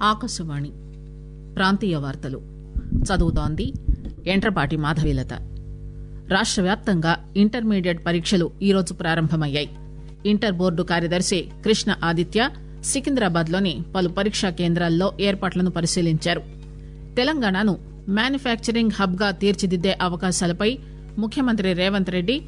ఆకాశవాణి ప్రాంతీయ వార్తలు చదువుతోంది ఎంట్రపాటి మాధవీలత రాష్ట వ్యాప్తంగా ఇంటర్మీడియట్ పరీక్షలు ఈరోజు ప్రారంభమయ్యాయి ఇంటర్ బోర్డు కార్యదర్శి కృష్ణ ఆదిత్య సికింద్రాబాద్ లోని పలు పరీక్షా కేంద్రాల్లో ఏర్పాట్లను పరిశీలించారు తెలంగాణను మ్యానుఫ్యాక్చరింగ్ హబ్ గా తీర్చిదిద్దే అవకాశాలపై ముఖ్యమంత్రి Revanth Reddy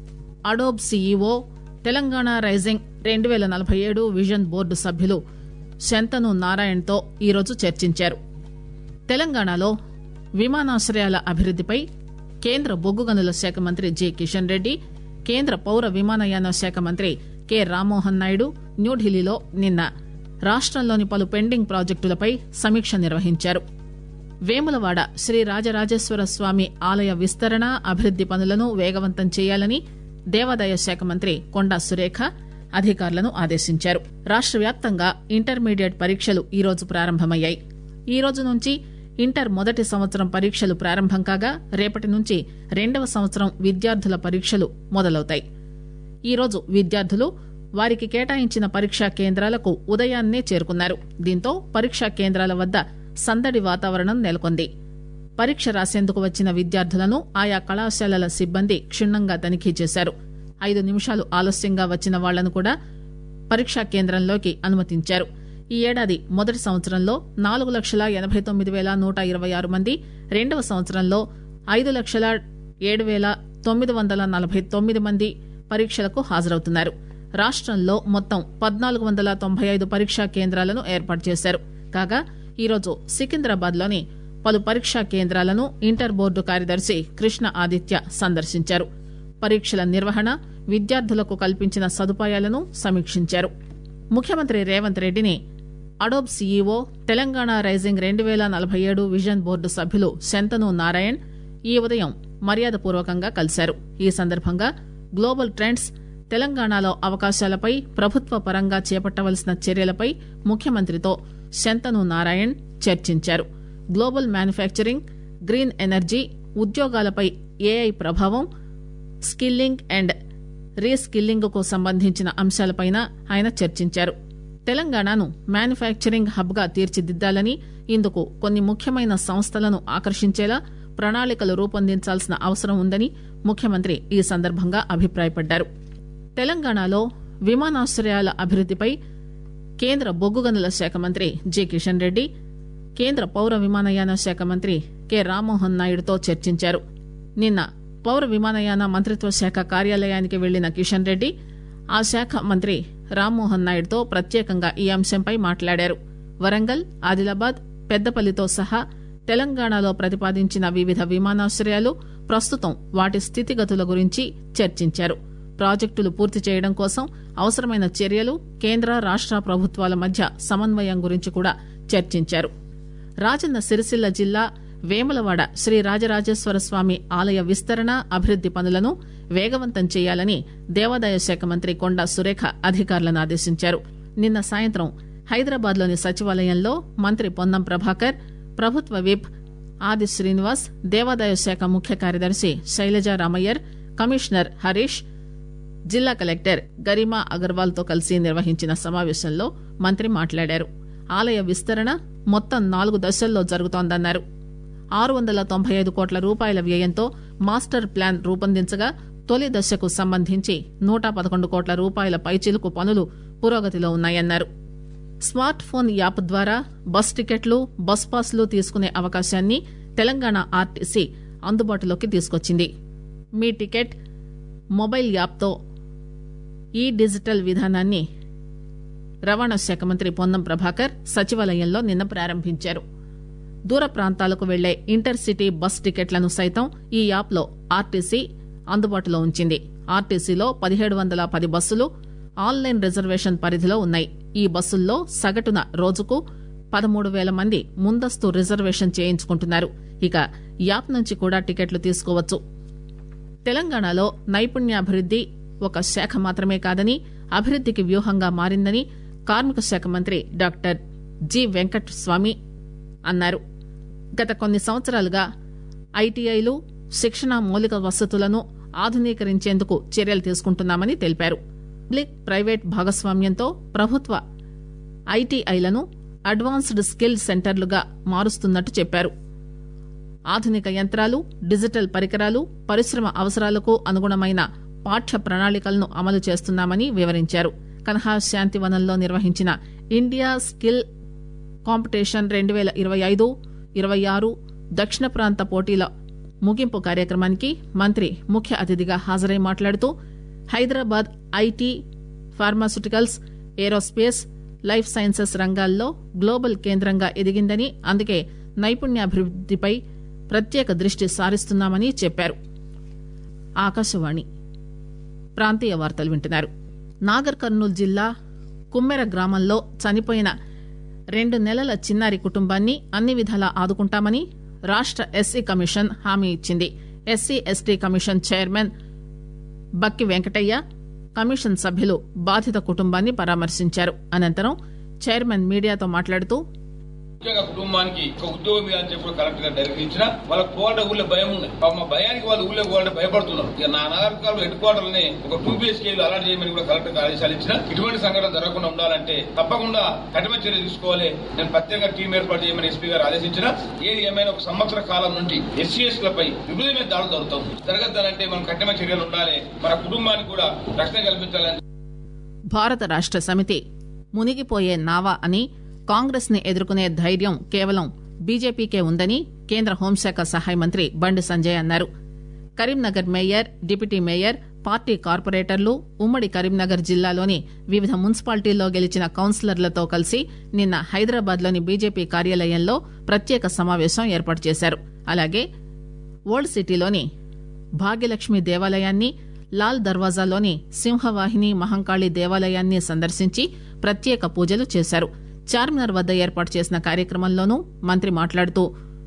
Adobe CEO Telangana rising రెండు పేల నలభై ఏడు విజన్ బోర్డు సభ్యులు శంతను నారాయణ్తో ఈరోజు చర్చించారు తెలంగాణలో విమానాశ్రయాల అభివృద్దిపై కేంద్ర బొగ్గు గనుల శాఖ మంత్రి జి కిషన్ రెడ్డి కేంద్ర పౌర విమానయాన శాఖ మంత్రి కె రామ్మోహన్ నాయుడు న్యూఢిల్లీలో నిన్న రాష్టంలోని పలు పెండింగ్ ప్రాజెక్టులపై సమీక్ష నిర్వహించారు వేములవాడ శ్రీ రాజరాజేశ్వర స్వామి ఆలయ విస్తరణ అభివృద్ది పనులను వేగవంతం చేయాలని దేవాదాయ శాఖ మంత్రి కొండా సురేఖ అధికారులను ఆదేశించారు రాష్ట వ్యాప్తంగా ఇంటర్మీడియట్ పరీక్షలు ఈరోజు ప్రారంభమయ్యాయి ఈ రోజు నుంచి ఇంటర్ మొదటి సంవత్సరం పరీక్షలు ప్రారంభం కాగా రేపటి నుంచి రెండవ సంవత్సరం విద్యార్థుల పరీక్షలు మొదలవుతాయి ఈరోజు విద్యార్థులు వారికి కేటాయించిన పరీక్షా కేంద్రాలకు ఉదయాన్నే చేరుకున్నారు దీంతో పరీక్షా కేంద్రాల వద్ద సందడి వాతావరణం నెలకొంది పరీక్ష రాసేందుకు వచ్చిన విద్యార్థులను ఆయా కళాశాలల సిబ్బంది క్షుణ్ణంగా తనిఖీ చేశారు ఐదు నిమిషాలు ఆలస్యంగా వచ్చిన వాళ్లను కూడా పరీక్షా కేంద్రంలోకి అనుమతించారు ఈ ఏడాది మొదటి సంవత్సరంలో నాలుగు లక్షల ఎనబై తొమ్మిది పేల నూట ఇరవై ఆరు మంది రెండవ సంవత్సరంలో ఐదు లక్షల ఏడు పేల తొమ్మిది వందల నలభై తొమ్మిది మంది పరీక్షలకు హాజరవుతున్నారు రాష్టంలో మొత్తం పద్నాలుగు వందల తొంభై ఐదు పరీక్షా కేంద్రాలను ఏర్పాటు చేశారు కాగా ఈరోజు సికింద్రాబాద్ లోని పలు పరీక్షా కేంద్రాలను ఇంటర్ బోర్డు కార్యదర్శి కృష్ణ ఆదిత్య సందర్శించారు పరీక్షల నిర్వహణ విద్యార్థులకు కల్పించిన సదుపాయాలను సమీక్షించారు ముఖ్యమంత్రి రేవంత్ రెడ్డిని అడోబ్ సీఈఓ తెలంగాణ రైజింగ్ రెండు పేల నలభై ఏడు విజన్ బోర్డు సభ్యులు శంతను నారాయణ్ ఈ ఉదయం మర్యాదపూర్వకంగా కలిశారు ఈ సందర్భంగా గ్లోబల్ ట్రెండ్స్ తెలంగాణలో అవకాశాలపై ప్రభుత్వ పరంగా చేపట్టవలసిన చర్యలపై ముఖ్యమంత్రితో శంతను నారాయణ్ చర్చించారు గ్లోబల్ మ్యానుఫ్యాక్చరింగ్ గ్రీన్ ఎనర్జీ ఉద్యోగాలపై ఏఐ ప్రభావం స్కిల్లింగ్ అండ్ రీస్కిల్లింగ్ కు సంబంధించిన అంశాలపై ఆయన చర్చించారు తెలంగాణను మ్యానుఫ్యాక్చరింగ్ హబ్ గా తీర్చిదిద్దాలని ఇందుకు కొన్ని ముఖ్యమైన సంస్థలను ఆకర్షించేలా ప్రణాళికలు రూపొందించాల్సిన అవసరం ఉందని ముఖ్యమంత్రి ఈ సందర్భంగా అభిప్రాయపడ్డారు తెలంగాణలో విమానాశ్రయాల అభివృద్దిపై కేంద్ర బొగ్గు గనుల శాఖ మంత్రి జి కిషన్ రెడ్డి కేంద్ర పౌర విమానయాన శాఖ మంత్రి కె రామ్మోహన్ నాయుడుతో చర్చించారు నిన్న పౌర విమానయాన మంత్రిత్వ శాఖ కార్యాలయానికి వెళ్లిన కిషన్ రెడ్డి ఆ శాఖ మంత్రి రామ్మోహన్ నాయుడుతో ప్రత్యేకంగా ఈ అంశంపై మాట్లాడారు వరంగల్ ఆదిలాబాద్ పెద్దపల్లితో సహా తెలంగాణలో ప్రతిపాదించిన వివిధ విమానాశ్రయాలు ప్రస్తుతం వాటి స్థితిగతుల గురించి చర్చించారు ప్రాజెక్టులు పూర్తి చేయడం కోసం అవసరమైన చర్యలు కేంద్ర రాష్ట ప్రభుత్వాల మధ్య సమన్వయం గురించి కూడా చర్చించారు రాజన్న సిరిసిల్ల జిల్లా వేములవాడ శ్రీ రాజరాజేశ్వర స్వామి ఆలయ విస్తరణ అభివృద్ది పనులను వేగవంతం చేయాలని దేవాదాయ శాఖ మంత్రి కొండా సురేఖ అధికారులను ఆదేశించారు నిన్న సాయంత్రం హైదరాబాద్ లోని సచివాలయంలో మంత్రి పొన్నం ప్రభాకర్ ప్రభుత్వ విప్ ఆది శ్రీనివాస్ దేవాదాయ శాఖ ముఖ్య కార్యదర్శి శైలజా రామయ్యర్ కమిషనర్ హరీష్ జిల్లా కలెక్టర్ గరిమా అగర్వాల్ తో కలిసి నిర్వహించిన సమావేశంలో మంత్రి మాట్లాడారు ఆలయ విస్తరణ మొత్తం నాలుగు దశల్లో జరుగుతోందన్నారు ఆరు వందల తొంభై ఐదు కోట్ల రూపాయల వ్యయంతో మాస్టర్ ప్లాన్ రూపొందించగా తొలి దశకు సంబంధించి నూట పదకొండు కోట్ల రూపాయల పైచిలుకు పనులు పురోగతిలో ఉన్నాయన్నారు స్మార్ట్ ఫోన్ యాప్ ద్వారా బస్ టికెట్లు బస్ పాస్లు తీసుకునే అవకాశాన్ని తెలంగాణ ఆర్టీసీ అందుబాటులోకి తీసుకొచ్చింది మీ టికెట్ మొబైల్ యాప్తో ఈ డిజిటల్ విధానాన్ని రవాణా శాఖ మంత్రి పొన్నం ప్రభాకర్ సచివాలయంలో నిన్న ప్రారంభించారు దూర ప్రాంతాలకు వెళ్లే ఇంటర్ సిటీ బస్ టికెట్లను సైతం ఈ యాప్లో ఆర్టీసీ అందుబాటులో ఉంచింది ఆర్టీసీలో పదిహేడు వందల పది బస్సులు ఆన్లైన్ రిజర్వేషన్ పరిధిలో ఉన్నాయి ఈ బస్సుల్లో సగటున రోజుకు పదమూడు వేల మంది ముందస్తు రిజర్వేషన్ చేయించుకుంటున్నారు ఇక యాప్ నుంచి కూడా టికెట్లు తీసుకోవచ్చు తెలంగాణలో నైపుణ్యాభివృద్ది ఒక శాఖ మాత్రమే కాదని అభివృద్దికి వ్యూహంగా మారిందని కార్మిక శాఖ మంత్రి డాక్టర్ జి వెంకట స్వామి అన్నారు గత కొన్ని సంవత్సరాలుగా ఐటీఐలు శిక్షణ మౌలిక వసతులను ఆధునీకరించేందుకు చర్యలు తీసుకుంటున్నామని తెలిపారు పబ్లిక్ ప్రైవేట్ భాగస్వామ్యంతో ప్రభుత్వ ఐటీఐలను అడ్వాన్స్డ్ స్కిల్ సెంటర్లుగా మారుస్తున్నట్టు చెప్పారు ఆధునిక యంత్రాలు డిజిటల్ పరికరాలు పరిశ్రమ అవసరాలకు అనుగుణమైన పాఠ్య ప్రణాళికలను అమలు చేస్తున్నామని వివరించారు కన్హా శాంతివనంలో నిర్వహించిన ఇండియా స్కిల్ కాంపిటీషన్ రెండు పేల ఇరవై ఐదు ఇరవై ఆరు దక్షిణ ప్రాంత పోటీల ముగింపు కార్యక్రమానికి మంత్రి ముఖ్య అతిథిగా హాజరై మాట్లాడుతూ Hyderabad IT pharmaceuticals aerospace life sciences రంగాల్లో గ్లోబల్ కేంద్రంగా ఎదిగిందని అందుకే నైపుణ్యాభివృద్దిపై ప్రత్యేక దృష్టి సారిస్తున్నామని చెప్పారు ఆకాశవాణి ప్రాంతీయ వార్తలు వింటున్నారు నాగర్ కర్నూలు జిల్లా కుమ్మెర గ్రామంలో చనిపోయిన రెండు నెలల చిన్నారి కుటుంబాన్ని అన్ని విధాలా ఆదుకుంటామని రాష్ట ఎస్సీ కమిషన్ హామీ ఇచ్చింది SC ST commission chairman Bakki Venkataiah commission సభ్యులు బాధిత కుటుంబాన్ని పరామర్శించారు అనంతరం చైర్మన్ మీడియాతో మాట్లాడుతూ ముఖ్యంగా కుటుంబానికి ఒక ఉద్యోగం ఇవ్వాలని చెప్పి కలెక్టర్ గారు డైరెక్ట్ ఇచ్చిన వాళ్ళకి పోవాలంటే ఊళ్ళో భయం ఉంది పాపం మా భయానికి వాళ్ళు ఊళ్ళో పోవాలంటే భయపడుతున్నారు ఇక నా నగరకాలు హెడ్ క్వార్టర్ ని ఒక టూ బిహెచ్కే అలాంటి చేయమని కూడా కలెక్టర్ ఆదేశాలు ఇచ్చిన ఇటువంటి సంఘటన జరగకుండా ఉండాలంటే తప్పకుండా కఠిన చర్య తీసుకోవాలి నేను ప్రత్యేక టీం ఏర్పాటు చేయమని ఎస్పీ గారు ఆదేశించిన ఏది ఏమైనా ఒక సంవత్సర కాలం నుండి ఎస్సీఎస్ లపై విపరీతమైన దాడులు జరుగుతాం జరగద్దానంటే మనం కఠిన చర్యలు ఉండాలి మన కుటుంబానికి కూడా రక్షణ కల్పించాలని భారత రాష్ట సమితి మునిగిపోయే నావా అని కాంగ్రెస్ ని ఎదుర్కొనే ధైర్యం కేవలం బీజేపీకే ఉందని కేంద్ర హోంశాఖ సహాయ మంత్రి బండి సంజయ్ అన్నారు Karimnagar mayor deputy mayor party కార్పొరేటర్లు ఉమ్మడి కరీంనగర్ జిల్లాలోని వివిధ మున్సిపాలిటీల్లో గెలిచిన కౌన్సిలర్లతో కలిసి నిన్న హైదరాబాద్ లోని బీజేపీ కార్యాలయంలో ప్రత్యేక సమావేశం ఏర్పాటు చేశారు అలాగే ఓల్డ్ సిటీలోని భాగ్యలక్ష్మి దేవాలయాన్ని లాల్ దర్వాజాలోని సింహవాహిని మహంకాళి దేవాలయాన్ని సందర్శించి ప్రత్యేక పూజలు చేశారు చార్మినార్ వద్ద ఏర్పాటు చేసిన కార్యక్రమంలోనూ మంత్రి మాట్లాడుతూ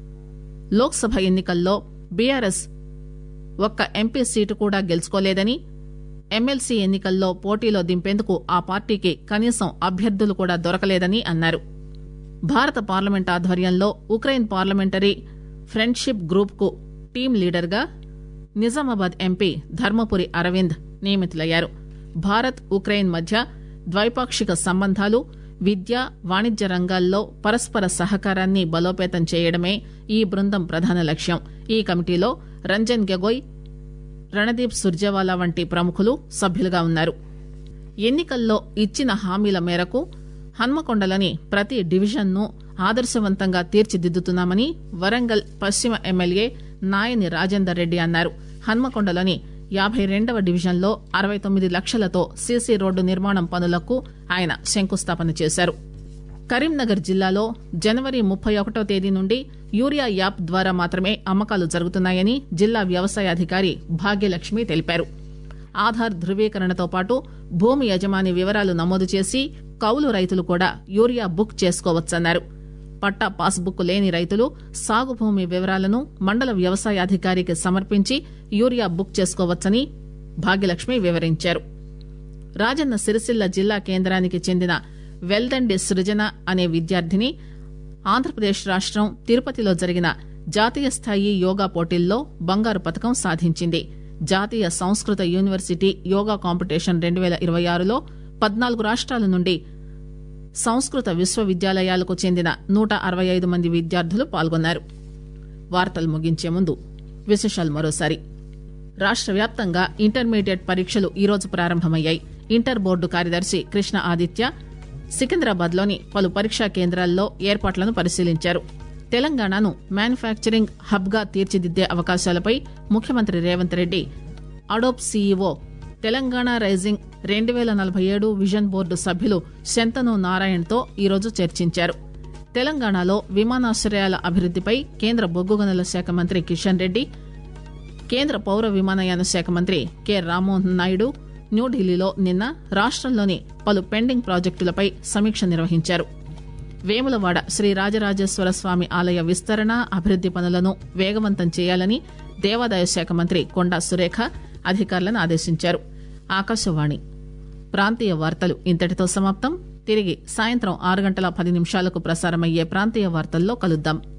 లోక్సభ ఎన్నికల్లో బీఆర్ఎస్ ఒక్క ఎంపీ సీటు కూడా గెలుచుకోలేదని ఎమ్మెల్సీ ఎన్నికల్లో పోటీలో దింపేందుకు ఆ పార్టీకి కనీసం అభ్యర్థులు కూడా దొరకలేదని అన్నారు భారత పార్లమెంట్ ఆధ్వర్యంలో ఉక్రెయిన్ పార్లమెంటరీ ఫ్రెండ్షిప్ గ్రూప్ కు టీం లీడర్గా నిజామాబాద్ ఎంపీ ధర్మపురి అరవింద్ నియమితులయ్యారు భారత్ ఉక్రెయిన్ మధ్య ద్వైపాక్షిక సంబంధాలు విద్య వాణిజ్య రంగాల్లో పరస్పర సహకారాన్ని బలోపేతం చేయడమే ఈ బృందం ప్రధాన లక్ష్యం ఈ కమిటీలో రంజన్ గొగోయ్ రణదీప్ సుర్జేవాలా వంటి ప్రముఖులు సభ్యులుగా ఉన్నారు ఎన్నికల్లో ఇచ్చిన హామీల మేరకు హన్మకొండలోని ప్రతి డివిజన్ను ఆదర్శవంతంగా తీర్చిదిద్దుతున్నామని వరంగల్ పశ్చిమ ఎమ్మెల్యే నాయని రాజేందర్ రెడ్డి అన్నారు హన్మకొండలోని యాభై రెండవ డివిజన్లో అరవై తొమ్మిది లక్షలతో సీసీ రోడ్డు నిర్మాణం పనులకు ఆయన శంకుస్థాపన చేశారు కరీంనగర్ జిల్లాలో జనవరి ముప్పై ఒకటో తేదీ నుండి యూరియా యాప్ ద్వారా మాత్రమే అమ్మకాలు జరుగుతున్నాయని జిల్లా వ్యవసాయ అధికారి భాగ్యలక్ష్మి తెలిపారు ఆధార్ ధృవీకరణతో పాటు భూమి యజమాని వివరాలు నమోదు చేసి కౌలు రైతులు కూడా యూరియా బుక్ చేసుకోవచ్చన్నారు పట్టా పాస్బుక్ లేని రైతులు సాగు భూమి వివరాలను మండల వ్యవసాయ అధికారికి సమర్పించి యూరియా బుక్ చేసుకోవచ్చని భాగ్యలక్ష్మి వివరించారు రాజన్న సిరిసిల్ల జిల్లా కేంద్రానికి చెందిన వెల్దండి సృజన అనే విద్యార్థిని ఆంధ్రప్రదేశ్ రాష్టం తిరుపతిలో జరిగిన జాతీయ స్థాయి యోగా పోటీల్లో బంగారు పథకం సాధించింది జాతీయ సంస్కృత యూనివర్సిటీ యోగా కాంపిటీషన్ రెండు పేల ఇరవై ఆరులో పద్నాలుగు రాష్ట్రాల నుండి సంస్కృత విశ్వవిద్యాలయాలకు చెందిన నూట అరవై ఐదు మంది విద్యార్థులు పాల్గొన్నారు వార్తలు ముగించే ముందు విశేషాలు మరోసారి రాష్ట్ర వ్యాప్తంగా ఇంటర్మీడియట్ పరీక్షలు ఈరోజు ప్రారంభమయ్యాయి ఇంటర్ బోర్డు కార్యదర్శి కృష్ణ ఆదిత్య సికింద్రాబాద్ లోని పలు పరీక్షా కేంద్రాల్లో ఏర్పాట్లను పరిశీలించారు తెలంగాణను మ్యానుఫ్యాక్చరింగ్ హబ్ గా తీర్చిదిద్దే అవకాశాలపై ముఖ్యమంత్రి Revanth Reddy Adobe CEO Telangana rising రెండు పేల నలభై ఏడు విజన్ బోర్డు సభ్యులు శంతను నారాయణ్తో ఈరోజు చర్చించారు తెలంగాణలో విమానాశ్రయాల అభివృద్దిపై కేంద్ర బొగ్గు గనుల శాఖ మంత్రి కిషన్ రెడ్డి కేంద్ర పౌర విమానయాన శాఖ మంత్రి కె రామ్మోహన్ నాయుడు న్యూఢిల్లీలో నిన్న రాష్టంలోని పలు పెండింగ్ ప్రాజెక్టులపై సమీక్ష నిర్వహించారు వేములవాడ శ్రీ రాజరాజేశ్వర స్వామి ఆలయ విస్తరణ అభివృద్ది పనులను వేగవంతం చేయాలని దేవాదాయ శాఖ మంత్రి కొండా సురేఖ అధికారులను ఆదేశించారు ఆకాశవాణి ప్రాంతీయ వార్తలు ఇంతటితో సమాప్తం తిరిగి సాయంత్రం ఆరు గంటల పది నిమిషాలకు ప్రసారమయ్యే ప్రాంతీయ వార్తల్లో కలుద్దాం